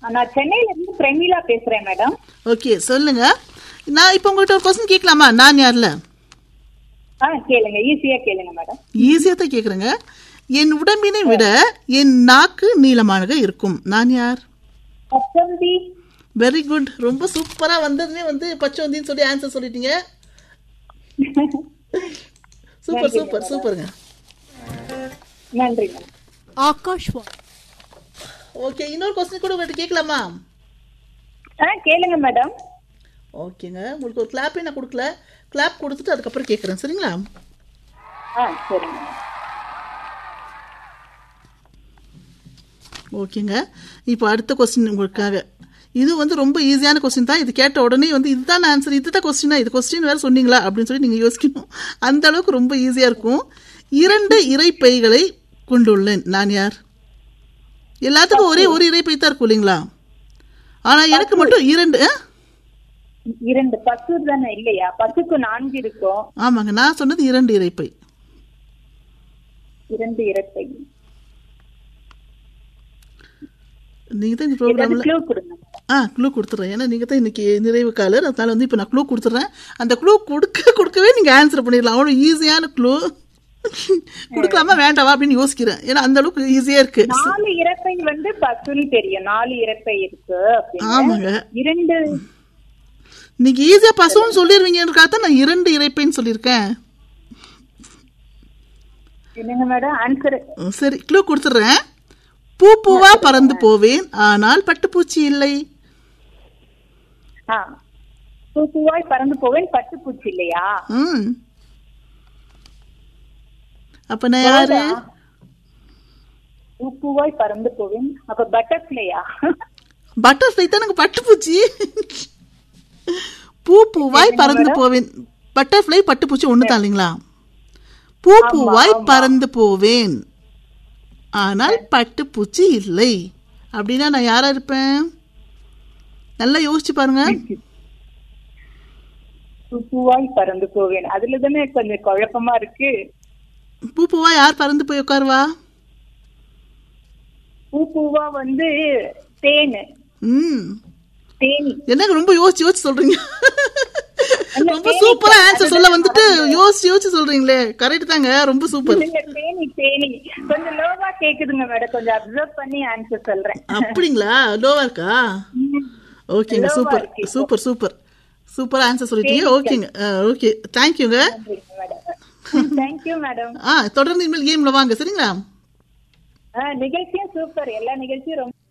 நான் சென்னையில இருந்து பிரமிளா பேசுறேன் மேடம் ஓகே சொல்லுங்க நான் இப்போ உங்கள்கிட்ட ஒரு கொஸ்டின் கேட்கலாமா நான் யார்ல ஆ கேளுங்க ஈஸியா கேளுங்க மேடம் ஈஸியாக தான் கேட்குறேங்க என் உடம்பினை விட என் நாக்கு நீளமாக இருக்கும் நான் யார் பச்சந்தி வெரி குட் ரொம்ப சூப்பரா வந்ததுமே வந்து பச்சோந்தின்னு சொல்லி ஆன்சர் சொல்லிட்டீங்க சூப்பர் சூப்பர் சூப்பருங்க நன்றி மேடம் ஆகாஷ்வாணி ஓகே இன்னொரு கொஸ்டின் கூட உங்கள்கிட்ட கேட்கலாமா ஆ கேளுங்க மேடம் ஓகேங்க உங்களுக்கு ஒரு கிளாப்பே நான் கொடுக்கல கிளாப் கொடுத்துட்டு அதுக்கப்புறம் கேட்குறேன் சரிங்களா ஆ சரிங்க மேடம் ஓகேங்க இப்போ அடுத்த கொஸ்டின் உங்களுக்காக இது வந்து ரொம்ப ஈஸியான கொஸ்டின் தான் இது கேட்ட உடனே வந்து இதுதான் ஆன்சர் இதுதான் கொஸ்டினா இது கொஸ்டின் வேற சொன்னீங்களா அப்படின்னு சொல்லி நீங்கள் யோசிக்கணும் அந்த அளவுக்கு ரொம்ப ஈஸியாக இருக்கும் இரண்டு இறைப்பைகளை கொண்டுள்ளேன் நான் யார் எல்லாத்துக்கும் ஒரே ஒரு இறைப்பை தான் இருக்கும் இல்லைங்களா ஆனால் எனக்கு மட்டும் இரண்டு ஆ? இரண்டு பசு தானே இல்லையா பசுக்கு நான்கு இருக்கும் ஆமாங்க நான் சொன்னது இரண்டு இறைப்பை இரண்டு இரட்டை நீங்கள் தான் இந்த ஏதாவது ப்ரோக்ராமில் க்ளூ கொடுங்க ஆ க்ளூ கொடுத்துட்றேன் ஏன்னா நீங்கள் தான் இன்னைக்கு நிறைவு காலர் அதனால வந்து இப்போ நான் க்ளூ கொடுத்துட்றேன் அந்த க்ளூ கொடுக்க கொடுக்கவே நீங்கள் ஆன்சர் பண்ணிடலாம் அவ்வளோ ஈஸியான க்ளூ கொடுக்கலாமா வேண்டாவா அப்படின்னு யோசிக்கிறேன் ஏன்னா அந்த அளவுக்கு ஈஸியாக இருக்கு நாலு இரட்டை வந்து பசுன்னு தெரியும் நாலு இரட்டை இருக்கு அப்படின்னு ஆமாங்க இரண்டு நீங்க ஈஸியாக பசுன்னு சொல்லிடுவீங்கன்றக்காக தான் நான் இரண்டு இறைப்பைன்னு சொல்லியிருக்கேன் என்னங்க மேடம் ஆன்சர் ம், சரி க்ளூ கொடுத்துட்றேன் பூ பூவா பறந்து போவேன் ஆனால் பட்டுப்பூச்சி இல்லை ஆ பூ பூவாய் பறந்து போவேன் பட்டுப்பூச்சி இல்லையா ம் அப்ப நான் யாரு பூ பூவாய் பறந்து போவேன் அப்ப பட்டர்ஃப்ளையா பட்டர்ஃப்ளை தான் எனக்கு பட்டுப்பூச்சி பூ பூவாய் பறந்து போவேன் பட்டர்ஃப்ளை பட்டுப்பூச்சி ஒன்று தான் இல்லைங்களா பூ பூவாய் பறந்து போவேன் ஆனால் பட்டுப்பூச்சி இல்லை அப்படின்னா நான் யாரா இருப்பேன் நல்லா யோசிச்சு பாருங்க பூ பூவாய் பறந்து போவேன் அதுல தானே கொஞ்சம் குழப்பமா இருக்கு பூ பூவா யார் பறந்து போய் உட்காருவா பூ பூவா வந்து தேனு ம் தேனி என்னங்க ரொம்ப யோசிச்சு யோசிச்சு சொல்றீங்க இல்ல, ரொம்ப தேனி சூப்பரா ஆன்சர் சொல்ல அதுதான் வந்துட்டு யோசிச்சு யோசிச்சு சொல்றீங்களே கரெக்ட் தாங்க ரொம்ப சூப்பர் இல்ல, தேனி தேனி கொஞ்சம் லோவா கேக்குதுங்க மேடம் கொஞ்சம் அப்சர்வ் பண்ணி ஆன்சர் சொல்றேன் அப்படிங்களா லோவா இருக்கா ம். ஓகேங்க Low-ஆ சூப்பர் இருக்கு இப்போ. சூப்பர் சூப்பர் சூப்பரா ஆன்சர் சொல்லிட்டீங்க ஓகேங்க ஓகே தேங்க்யூங்க நன்றிங்க மேடம் தேங்க்யூ மேடம் ஆ தொடர்ந்து இனிமேல் கேம்ல வாங்க சரிங்களா நிகழ்ச்சியும் சூப்பர் எல்லா நிகழ்ச்சியும் ரொம்ப